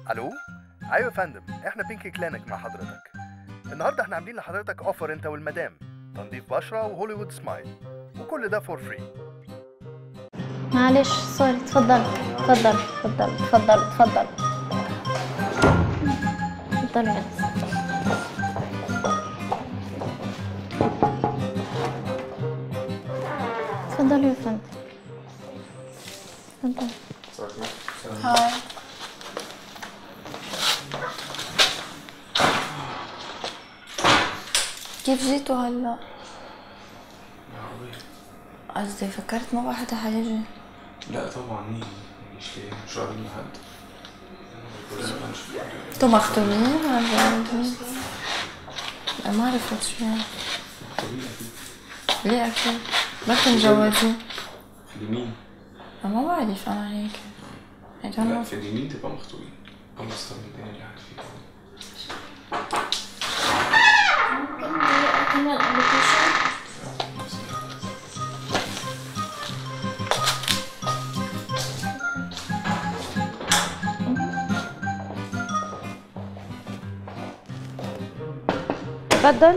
الو ايوه يا فندم احنا بينكي كلينك مع حضرتك النهارده احنا عاملين لحضرتك اوفر انت والمدام تنظيف بشره وهوليوود سمايل وكل ده فور فري معلش سوري اتفضل اتفضل اتفضل اتفضل اتفضل اتفضل يا أنس. اتفضل يا فندم اتفضل هاي كيف جيتوا هلا؟ قصدي فكرت ما واحد حيجي لا طبعا مين مش ليه مش قابلين حد انتوا مخطوبين ولا لا ما عرفت شو يعني ليه اكيد ما تنجوزوا في اليمين ما بعرف انا هيك هيك لا انا في اليمين تبقى مخطوبين خلص طب الدنيا اللي قاعد فيها اتفضل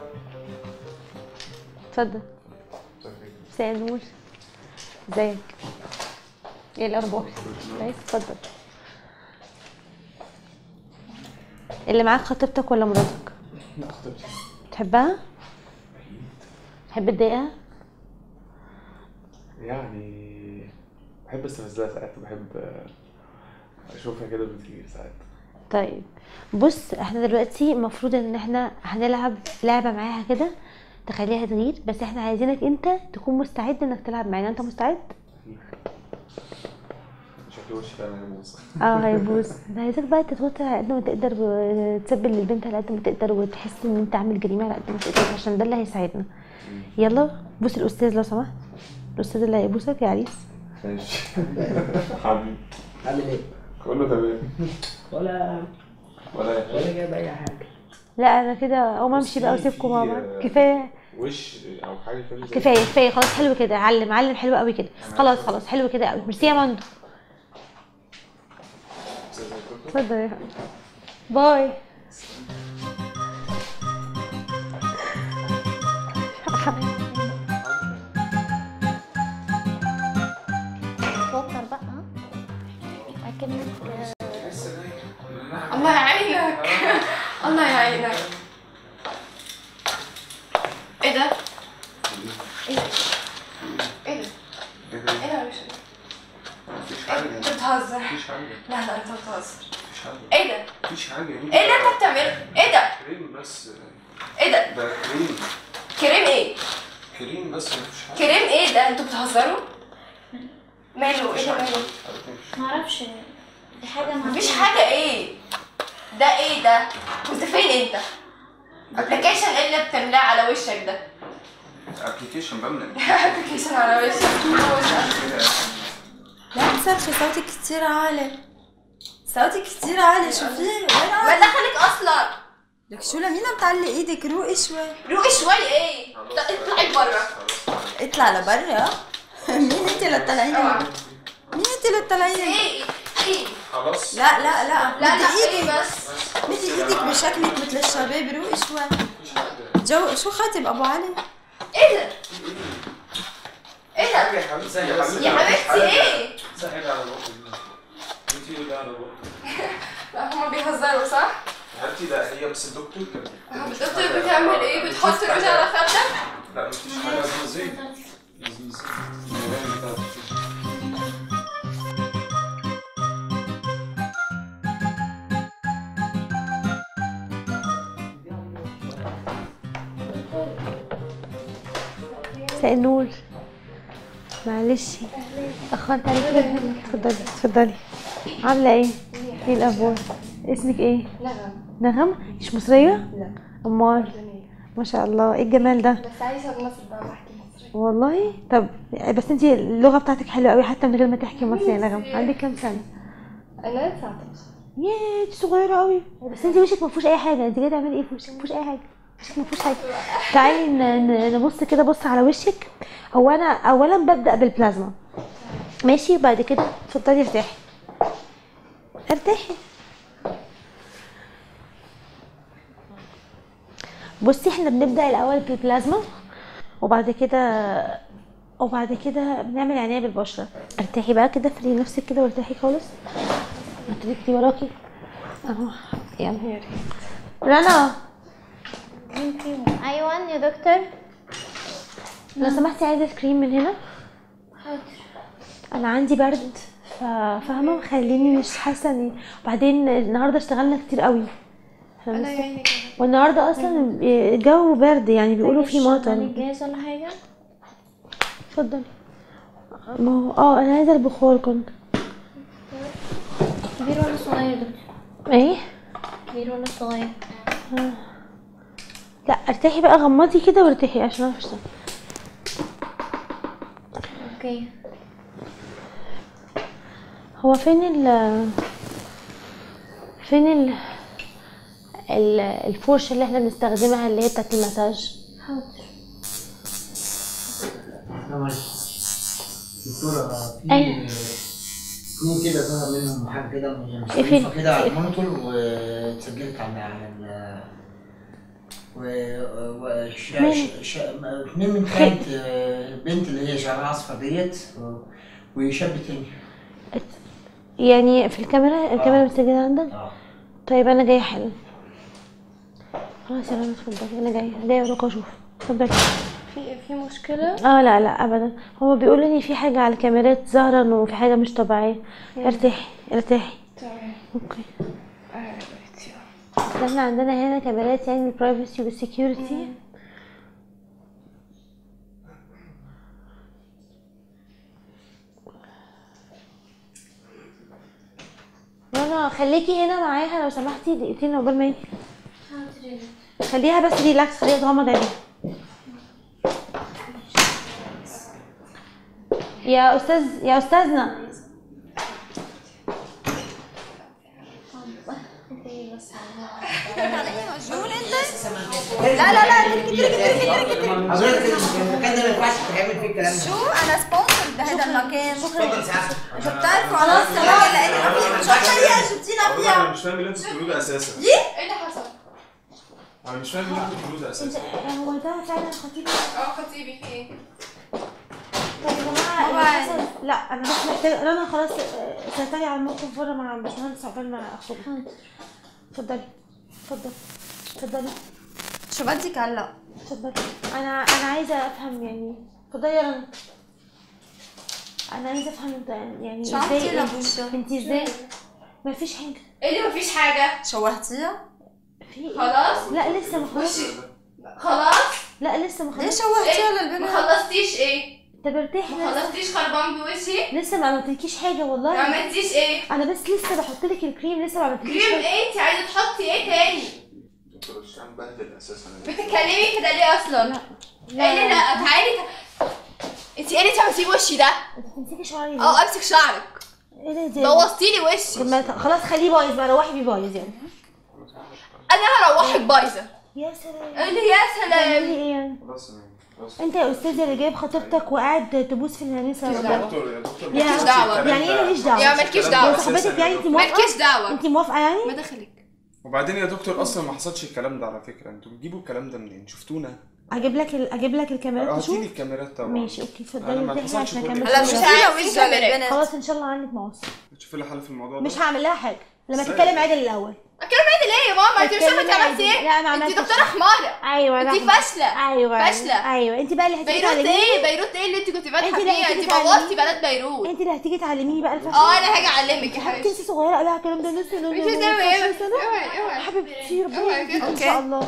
اتفضل مساء النور ازيك ايه الاخبار كويس اتفضل اللي معاك خطيبتك ولا مراتك لا خطيبتي تحبها تحب تضايقها يعني بحب استفزها ساعات وبحب اشوفها كده بتغير ساعات طيب بص احنا دلوقتي المفروض ان احنا هنلعب لعبه معاها كده تخليها تغير بس احنا عايزينك انت تكون مستعد انك تلعب معانا انت مستعد شكل وشي فعلا هيبوظ اه هيبوظ انا عايزاك بقى تتوتر على قد ما تقدر وتسبل للبنت على قد ما تقدر وتحس ان انت عامل جريمه على قد ما تقدر عشان ده اللي هيساعدنا يلا بص الاستاذ لو سمحت الاستاذ اللي هيبوسك يا عريس ماشي حبيبي عامل ايه؟ كله تمام ولا ولا ولا جايب اي حاجه لا انا كده اقوم امشي بقى في- واسيبكم في- مع بعض كفايه وش او حاجه كده زي- كفايه كفايه خلاص حلو كده علم علم حلو قوي كده خلاص خلاص حلو كده قوي ميرسي يا مندو زي- زي كده. اتفضل يا حبيبي. باي توتر بقى ها؟ اكنك الله يعينك الله يعينك ايه ده؟ ايه ده؟ ايه ده؟ ايه ده؟ ايه ده يا باشا؟ مفيش إيه؟ حاجه انت بتهزر مفيش حاجه لا لا انت بتهزر مفيش حاجه ايه ده؟ مفيش حاجه مين ايه اللي انت بتعمله؟ ايه ده؟ كريم بس ايه ده؟ ده كريم كريم ايه؟ كريم بس مفيش حاجه كريم ايه ده؟ انتوا بتهزروا؟ ماله؟ ايه ده ماله؟ معرفش دي حاجه ما مفيش حاجة ايه؟ ده ايه ده؟ كنت فين انت؟ ابلكيشن ايه اللي بتملاه على وشك ده؟ ابلكيشن بملى ابلكيشن على وشك لا تصرخي صوتك كتير عالي صوتك كتير عالي شوفي وين ما عالي دخلك اصلا لك شو لمين متعلق ايدك روقي شوي روقي شوي ايه؟ لا، اطلعي برا اطلع لبرا مين انت اللي تطلعيني اوعى. مين انت اللي تطلعيني ايه؟ ايه؟ خلاص لا لا لا لا مدي لا ايه ايدك بس؟ مدي ايدك بشكلك مثل الشباب روقي شوي جو شو خاتم ابو علي ايه ده؟ ايه ده؟ يا حبيبتي يا حبيبتي يا حبيبتي ايه؟ سهل على الوقت انت اللي على الوقت لا هما بيهزروا صح؟ حبيبتي ده هي بس الدكتور كان الدكتور بتعمل ايه؟ بتحط الوجه على خدك؟ لا مفيش حاجه لذيذ لذيذ الموبايل بتاعتك. مساء النور معلش اخرت عليك كده اتفضلي اتفضلي عامله ايه ايه الاخبار اسمك ايه نغم نغم مش مصريه لا امال ما شاء الله ايه الجمال ده بس عايزة بمصر بقى بحكي مصري والله طب بس انتي اللغه بتاعتك حلوه قوي حتى من غير ما تحكي مصري يا نغم عندك كام سنه انا 19 ياه انت صغيره قوي بس انت وشك ما فيهوش اي حاجه انت جايه تعملي ايه في وشك ما فيهوش اي حاجه وشك ما فيهوش حاجه تعالي ن- ن- نبص كده بص على وشك هو انا اولا ببدا بالبلازما ماشي بعد كده اتفضلي ارتاحي ارتاحي بصي احنا بنبدا الاول بالبلازما وبعد كده وبعد كده بنعمل عنايه بالبشره ارتاحي بقى كده فري نفسك كده وارتاحي خالص هتركي وراكي اهو يلا رنا ايوه يا دكتور لو سمحتي عايزه كريم من هنا حاضر انا عندي برد ف- فاهمه مخليني مش حاسه اني وبعدين النهارده اشتغلنا كتير قوي إحنا انا لسه- يعني كده والنهارده اصلا الجو برد يعني بيقولوا في مطر الجهاز ولا حاجه اتفضلي ما هو اه انا عايزه البخار كنت كبير ولا صغير يا دكتور ايه كبير ولا صغير لا ارتاحي بقى غمضي كده وارتاحي عشان اعرف اشتغل اوكي هو فين ال فين ال ال- الفرشة اللي احنا بنستخدمها اللي هي بتاعت المساج حاضر دكتورة في أيوة. اتنين كده ظهر منهم حاجة كده مش إيه في- نظيفة كده على المونيتور واتسجلت على على ال و و ش- مين؟ ش- ش- اتنين من خالة آه، البنت اللي هي شعرها اصفر ديت و- وشاب تاني يعني في الكاميرا الكاميرا مسجلة عندك اه طيب انا جاية حالا خلاص يا رنا اتفضلي انا جاية جاية وراك اشوف اتفضلي في في مشكله اه لا لا ابدا هو بيقولوا ان في حاجة على الكاميرات ظاهرة انه في حاجة مش طبيعية ارتاحي ارتاحي تمام اوكي احنا عندنا هنا كاميرات يعني البرايفسي والسكيورتي رنا خليكي هنا معاها لو سمحتي دقيقتين عقبال ما يجي حاضر يا دكتور خليها بس ريلاكس خليها تغمض عينيها يا استاذ يا استاذنا لا لا لا تركي تركي تركي تركي حضرتك المكان ده ما ينفعش تعمل فيه الكلام ده شو انا سبونسر بهذا المكان اتفضل سعادتك شو بتعرفوا خلاص تمام لاني شو الطريقه جبتينا انا فيها مش فاهم اللي انتوا بتقولوه ده اساسا ايه اللي حصل؟ انا مش فاهم اللي انتوا بتقولوه ده اساسا هو ده فعلا خطيب اه خطيبي في ايه؟ طيب يا جماعه اللي حصل لا انا بس محتاجه رنا خلاص آه، سيطري على الموقف بره مع الباشمهندس عقبال ما اخرج اتفضلي اتفضلي اتفضلي شو بدك هلا اتفضلي انا انا عايزه افهم يعني اتفضلي يا رنا انا عايزه افهم انت يعني شو عملتي ازاي لها انت- بوشها؟ انت ازاي ما فيش حاجه ايه اللي مفيش حاجة؟ شوهتيها في إيه؟ خلاص؟ لا لسه ما خلص خلاص؟ لا لسه ما ليه خلص شوهتيها ايه؟ ما للبنات خلصتيش ايه؟ طب ارتاحي ما لسه خلصتيش خربان بوشي؟ لسه ما عملتلكيش حاجه ما والله عملتيش ايه؟ انا بس لسه بحط لك الكريم لسه ما عملتلكيش كريم حاجه ايه؟ انت عايزة تحطي ايه تاني؟ دكتور مش عم بهدل اساسا بتتكلمي كده ليه اصلا؟ ايه اللي لا تعالي ت- انت ايه اللي تعملي وشي ده؟ انت تمسكي شعري ليه؟ اه امسك شعرك ايه ده دي بوظتي لي وشي طب ما ت- خلاص خليه بايظ بقى روحي بيه بايظ يعني انا هروحك بايظه يا سلام ايه اللي يا تعملي سلام ايه يعني خلاص تمام خلاص انت يا استاذ اللي جايب خطيبتك وقاعد تبوس في الهريسه يا ولا دكتور يا دكتور يا- مالكيش دعوة. الكلام يعني ايه ده. ماليش دعوه يا مالكيش الكلام دعوة. ده يا صاحبتك أساساً يعني يا انت دكتور. موافقه مالكيش دعوه انت موافقه يعني ما دخلك وبعدين يا دكتور اصلا ما حصلش الكلام ده على فكره انتوا بتجيبوا الكلام ده منين شفتونا اجيب لك ال... اجيب لك الكاميرات هاتي لي تشوف الكاميرات طبعا ماشي اوكي أنا اتفضلي ما ارتاحي حصلش عشان كل اكمل هلا مش شغلي. عارف وش الكاميرات. للبنات خلاص ان شاء الله عندك مقص شوفي لي حل في الموضوع ده مش هعمل لها حاجه لما إزاي؟ تتكلم عادل الاول اتكلم عادي ليه يا ماما انت مش عارفه اتكلمي انت عملتي عادي. لا، ما ايه؟ انت عملتش. دكتوره حماره ايوه انت لا. فاشله ايوه فاشله ايوه انت بقى اللي هتيجي بيروت تعلميني ايه بيروت ايه اللي انت كنت فاتحه انت اللي فيها هتيجي انت تعلميني. بوظتي بنات بيروت انت اللي هتيجي تعلميني بقى الفاشن اه انا هاجي اعلمك يا انت حبيبتي لسه صغيره قوي على الكلام ده لسه مش هتعمل ايه بس اوعي اوعي حبيبتي ربنا اوعي يهديك كده. ان شاء الله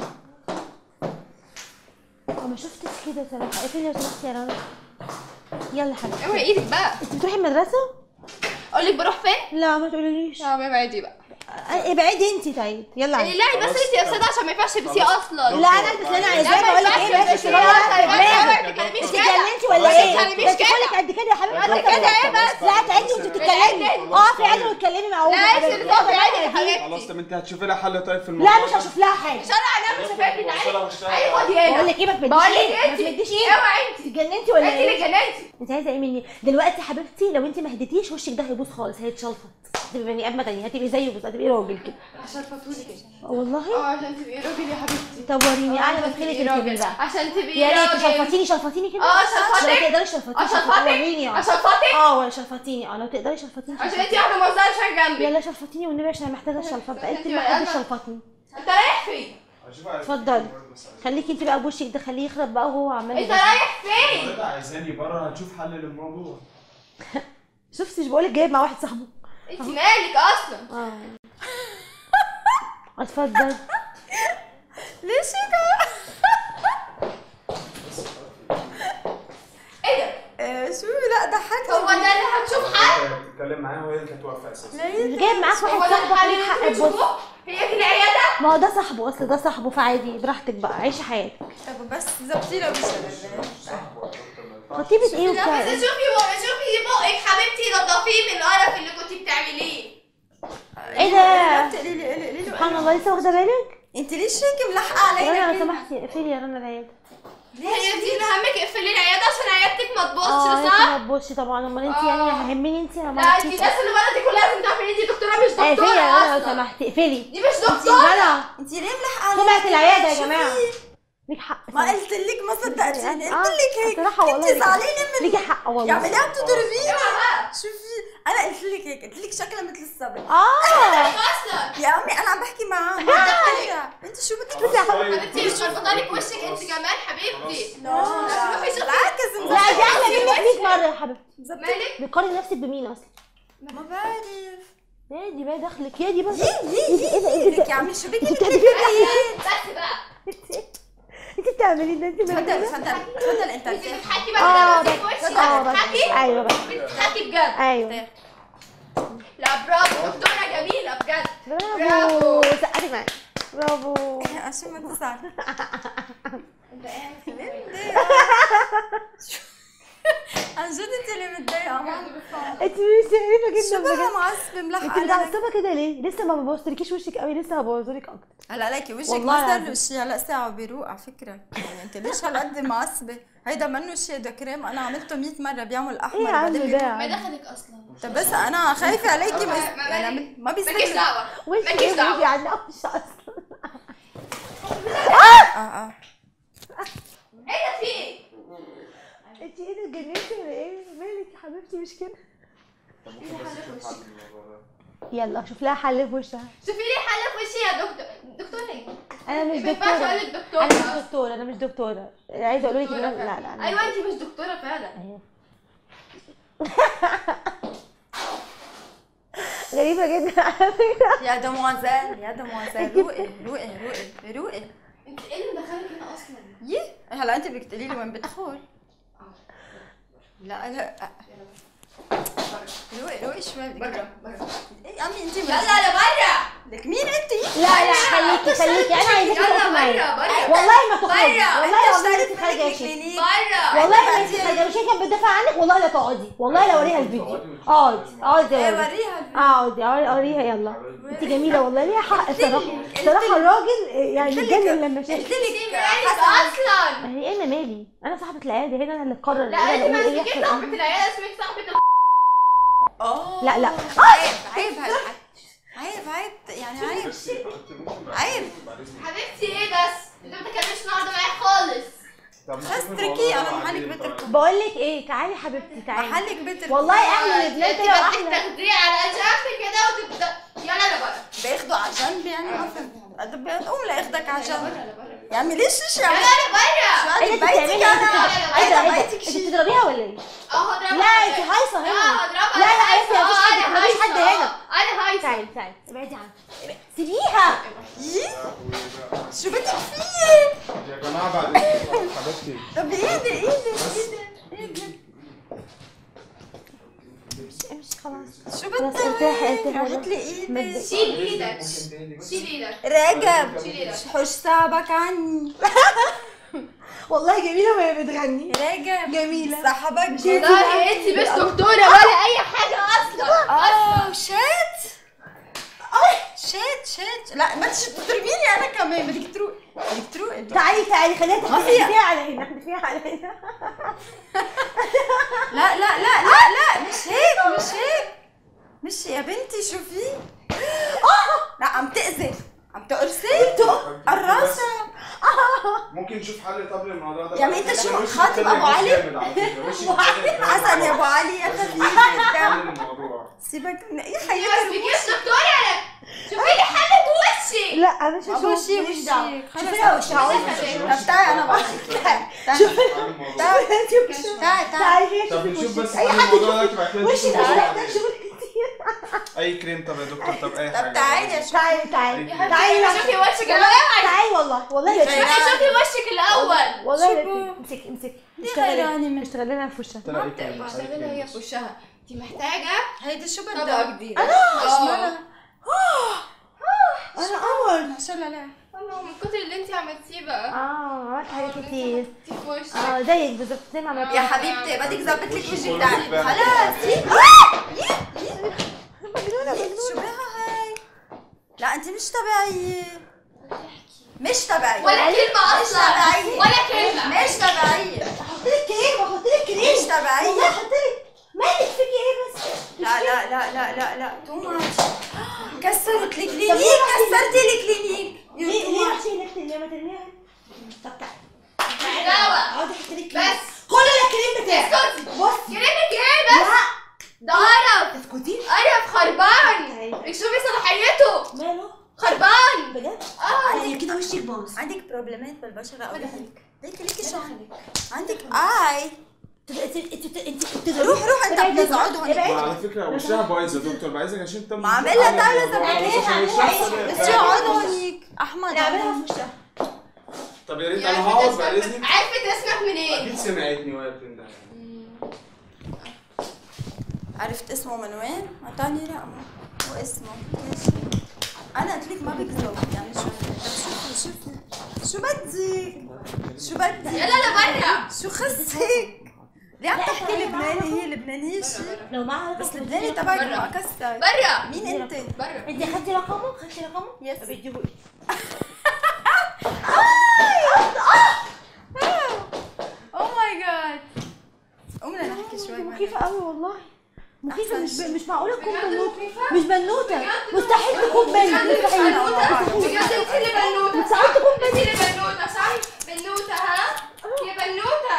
اه ما شفتش كده صراحه اقفلي لو سمحتي يا رنا يلا حبيبتي اوعي ايدك بقى انت بتروحي المدرسه اقول لك بروح فين؟ لا ما تقوليليش اه ابعدي بقى اه، ابعدي انت طيب يلا عادي. لا بس انت يا استاذه عشان ما ينفعش تلبسيه اصلا لا انا البس اللي انا عايزاه لا، ما بقول لك ينفعش ايه تلبسيه بس أصلاً. دماغك ما تتكلميش انت كده. اتجننتي ولا ما ايه؟ تتكلميش ده انت كده. كلك قد كده يا حبيبتي قد كده ايه بس؟ لا تعدي وانت بتتكلمي عادي. اقفي عادي واتكلمي مع امك لا انت اللي تقفي عادي يا خلاص حبيبتي طب انت هتشوفي لها حل طيب في الموضوع لا مش ده؟ هشوف لها حاجه شرع انا مش هفاكر تعالي وصلها تعالي خدي هنا بقول لك ايه ما تمديش بقول لك ايه ما انت تمديش ايه اوعي انت اتجننتي ولا انت اللي ايه؟ جننتي انت عايزه ايه مني؟ دلوقتي حبيبتي لو انت ما هديتيش وشك ده هيبوظ خالص هيتشلفط تبقي بني ادمه تانية هتبقي زيه بالظبط هتبقي راجل كده عشان فاتولي كده والله اه عشان تبقي راجل يا حبيبتي طب وريني آه، انا عشان بدخلك تبقي الكبير راجل. بقى عشان تبقي يا ريت راجل. شلفتيني شلفتيني كده اه شلفتك لو تقدري شلفتيني شلفتك وريني اه عشان فاتك اه ولا شلفتيني اه لو تقدري شلفتيني عشان شلفتيني. انتي واحده ما مش جنبي يلا شلفتيني والنبي عشان انا محتاجه الشلفات بقى انت انتي ما بقى حدش أنا- شلفتني انت رايح فين اتفضلي خليكي انت بقى بوشك ده خليه يخرب بقى وهو عمال انت يبص. رايح فين حضرتك عايزاني بره هنشوف حل للموضوع شفتي مش بقولك جايب مع واحد صاحبه انت مالك اصلا اه اتفضل ليش هيك ايه ده آه، شو لا ضحكني هو ده اللي هتشوف حل تتكلم معاها وهي اللي كانت واقفه اساسا مش جايب معاك هو واحد ده صاحبك الحل ليك اللي حق انت تبص بتشوفوه هي دي العياده ما هو ده صاحبه اصل ده صاحبه فعادي براحتك بقى عيشي حياتك طب بس زبطي له بشرب خطيبة ايه لا وبتاع بس ايه؟ شوفي بقى شوفي بقك حبيبتي نضفيه من القرف اللي كنتي بتعمليه ايه ده؟ قولي لي قولي لي سبحان الله لسه واخده بالك؟ انت ليش هيك ملحقه رنا علينا لو كده؟ سمحتي اقفلي يا رنا العياده هي دي اللي همك اقفلي العياده عشان عيادتك ما اه تبصش انت صح؟ ما تبصي طبعا امال انت يعني آه. ههمني انت انا ما لا انت عرفتيش. الناس اللي بره دي كلها لازم تعرفي ان انت دكتوره مش اقفلي دكتوره يا رنا لو اصلا سمحتي اقفلي دي مش دكتوره رنا انت ليه ملحقه علينا سمعت كده؟ العياده يا شو جماعه في؟ ليك حق ما قلت لك ما صدقتيني قلت لك هيك صراحه والله انت ليكي- زعلانه من ليكي حق والله يعني ليه عم تضربيني اوعى بقى شوفي انا قلت لك هيك قلت لك شكلها مثل الصبي اه اصلا يا امي انا عم بحكي معاه ما دخلها انت شو بدك حبيبتي مش مربوطه لك وشك انت كمان حبيبتي لا روحي شوفي. بالعكس لا دي احلى منك 100 مره يا حبيبتي مالك بتقارني نفسك بمين اصلا؟ ما بعرف ايه دي بقى دخلك يا دي بقى يي ايه ده ايه ده ايه لك ده يا عمي شو بك انت بتعملي ايه؟ بس بقى انت بتعملي ده انت تفضل بتعملي تفضل تفضل انت انت ارتاح. بتحكي اه بقى بس في وشي اه بس بتحكي ايوه بس بتحكي بجد ايوه لا برافو دكتوره جميله بجد برافو سقفي معايا برافو عشان ما تزعل عن جد انت اللي متضايقه ما عم بفهم انت مش شايفه شو جدا بقى بجد معصبه ملحقه انت علينا متعصبه كده ليه؟ لسه ما بوظتلكيش وشك قوي لسه هبوظلك اكتر هلا ليكي وجهك والله ما صار له العظيم. شيء هلا ساعة بيروق على فكرة يعني انت ليش هالقد معصبة؟ هيدا منه شيء ده كريم انا عملته 100 مرة بيعمل احمر ايه يا عم بعدين ده بيروق. ما دخلك اصلا طب بس انا خايفة عليكي ما- بس ما- يعني مالك- عم- ما مالكيش بيستاهل دعوه وشي مالكيش ايه دعوة. وشي يعني قفش اصلا اه اه ايه ده في ايه؟ انت ايه ده اتجننتي ولا ايه؟ مالك يا حبيبتي مش كده؟ يلا شوف لها حل في وشها شوفي لي حل في وشي يا دكتور دكتور ايه؟ انا مش ما ينفعش دكتوره اقول لك دكتوره انا مش أصلاً. دكتوره انا مش دكتوره عايزه اقول لك ان دكتورة أنا- لا فعلا. لا أنا- ايوه انت مش دكتوره فعلا أيوة. غريبه جدا على فكره يا دموازيل يا دموازيل روقي روقي روقي روقي انت ايه اللي مدخلك هنا اصلا؟ يي هلا انت بدك تقولي لي وين بدخل لا لا روقي روقي شوي بدك بره بره ايه يا عمي انت يلا لبره لك مين انت؟ لا لا خليكي خليكي انا عايزاكي يلا تقفي معايا بره بره والله ما تخرجي بره. والله انت لو ما اشتريت انت خارجه يا منك شيخ الكلينيك بره والله ما انت انت خارجه مش هي كانت بتدافع عنك والله لا تقعدي والله لا اوريها الفيديو اقعدي اقعدي ايه يا ولد. وريها اقعدي اقعدي اوريها يلا انت جميله والله ليها حق الصراحه الصراحه الراجل يعني اتجنن لما قلت شاف لك مالك حسن اصلا ما هي انا مالي انا صاحبه العياده هنا انا اللي اقرر لا ايه انت اللي ما اقول ايه اسمكيش يحصل صاحبه إيه. العياده اسمك صاحبه ال- اه لا لا عيب عيب هالحكي عيب عيب يعني عيب عيب حبيبتي ايه بس؟ انت ما تتكلمش النهارده معايا خالص بس اتركيه انا محلك بتركه بقول لك ايه تعالي حبيبتي تعالي محلك بتركه والله احنا لبنان انت طلعوا بدك احلى تاخديه على جنب كده وتبدا يلا لبره بياخدوا على جنب يعني ما فهمت قوم لياخدك على جنب لبره يا عمي ليش ايش يا عمي يلا لبره شو ايه هذا اللي بيتك بتعملي انا ايه ده هذا ايه ده بيتك انت شيء بتضربيها ولا ايه اهو اضربها لا انت هايصه لا هنا اضربها لا لا أنا انت مفيش هايصة. حد مفيش حد أنا هنا هايصة. انا هايصه تعالي تعالي ابعدي عنها سيبيها يي شو بدك فيي يا جماعه بعد إذنكم، حبيبتي طب ايدي ايدي ايدي ايدي امشي خلاص شو خلاص بدك ارتاحي ارتاحي رجعت لي ايدي مد- شيل ايدك شيل ايدك رجب شيل ايدك حش صعبك عني والله جميله وهي بتغني رجب جميلة. صاحبك والله انت مش دكتوره ولا اي حاجه اصلا اه شات شات شات لا ما تش- تضربيني انا كمان بدك تروقي بدك تروقي تعالي تعالي خليها ما تحدفي فيها. فيها على هنا احدفيها على هنا لا لا لا لا لا مش هيك مش هيك مش يا بنتي شوفي اه لا عم تأذن عم تقرصي الراسة ممكن نشوف حل طب للموضوع ده يا عمي انت شو أنا وشي خاطب بيتكلم ابو علي جامد على فكرة، وشي بيتكلم حسن يا ابو علي يا خفيف جدا حل الموضوع سيبك من ايه بس حياتي بيجيش دكتور على شوفي لي حل وشي لا انا مش ابو هشوف وشي ماليش وشي دعوة. شوفيها وشي هقول طب تعالي انا بقى تعالي تعالي حل الموضوع تعالي تعالي تعالي تعالي طب نشوف بس اي حل حد الموضوع يشوف ده بعد كده وشي نشوف ده الموضوع ده بعدين. شغل كتير اي كريم طب يا دكتور طب اي حاجه طب تعالي يا شوفي تعالي تعالي يا تعالي حبيبتي شوفي وشك والله الاول تعالي والله والله يا تعالي. شيخ شوفي وشك الاول والله يا شوفوا. بنتي. امسكي امسكي دي اشتغلي غيراني من اشتغلي لنا في وشها طلع اي كريم بشتغلها هي في وشها دي محتاجه هيدي شو طبقه بدها جديده انا اه انا قمر ما شاء الله عليها والله من كتر اللي انت عملتيه بقى اه عملت حاجات كتير في وشك اه زيك بالظبط زي ما عملت يا حبيبتي بدك ظبط لك وجهك بقول تعالي لك بقى. خلاص مجنونة شو بها هاي لا انت مش طبيعية مش طبيعية ولا كلمه مش اصلا طبيعية ولا كلمه مش طبيعية احط لك كريم احط لك كريم مش طبيعية والله احط لك مالك فيكي ايه بس لا لا لا لا لا لا تو ماتش كسرت الكلينيك كسرتي الكلينيك ليه ليه عشان انك ترميها ما ترميها طب تعالي دواء اقعدي احط لك كريم بس خد الكريم بتاعك اسكتي بص كلمك ايه بس ده قرف اسكتي قرف خربان تعالي. اكشفي صلاحيته ماله خربان بجد اه عشان كده وشك باظ عندك بروبلمات بالبشرة او ولا ليك ليك ليك شو عندك عندك اي انت انت انت انت روح روح انت ابعدي. بتقعد هون ابعدي. على فكره وشها بايظ يا دكتور بعايزك عشان طب ما عاملها تعالى زبالين. بس شو اقعد هونيك احمد نعملها في وشها طب يا ريت عرفت انا هقعد بعد اسمك اذنك عرفت اسمك منين اكيد سمعتني وهي بتنده عرفت اسمه من وين؟ اعطاني رقمه واسمه ماشي انا قلت لك ما بكذب يعني شو طب شوفي شوفي شو بدك؟ شو بدك؟ يلا لبرا شو خصك؟ ليه عم تحكي لبناني هي لبنانية شي؟ لو معها بس لبناني تبعك ما كسر برا مين انت؟ برا انت اخدتي رقمه اخدتي رقمه يس. بديه اوه ماي جاد قومنا نحكي شوي معك. مخيفه قوي والله مخيفه مش أحسن مش معقوله تكون بجد بنوته مخيفة؟ مش بنوته بجد مستحيل تكون بنت مستحيل بجد انت اللي بنوته مستحيل تكون انت اللي بنوته صح بنوته ها يا بنوته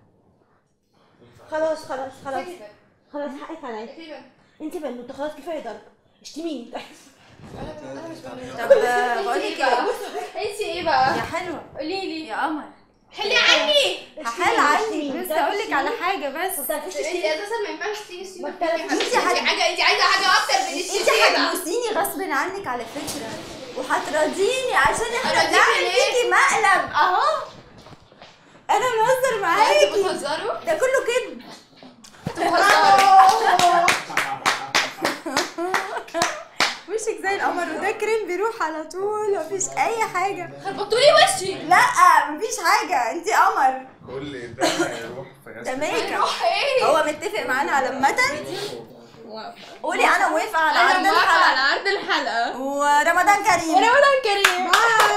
خلاص خلاص خلاص كده. خلاص حقك عليا كده. انت بنوته خلاص كفايه ضرب اشتميني انا انا مش بنوته طب آه، انت بقول ايه لك بقى ايه انت ايه بقى يا حلوة قولي لي يا قمر حلي عني هحل عني بس اقول لك على حاجة بس ما تعرفيش انت تشتمي اساسا ما ينفعش تيجي السيما ما بتعرفيش انت حاجة- حاجه انت عايزه حاجه اكتر من انت الشتيمه هتبوسيني غصب عنك على فكرة وهتراضيني عشان احنا أراضيكي بنعمل ليه؟ فيكي مقلب اهو انا بهزر انتوا معاكي بتهزروا ده كله كده انتوا بتهزروا وشك زي القمر وده كريم بيروح على طول مفيش اي حاجة خربطوا لي وشي لا مفيش حاجة انت قمر كل ده هيروح في ده غسل ميك اب هنروح ايه هو متفق معانا على المتن قولي انا موافقة على انا عرض موافقه على الحلقة عرض الحلقه ورمضان كريم رمضان كريم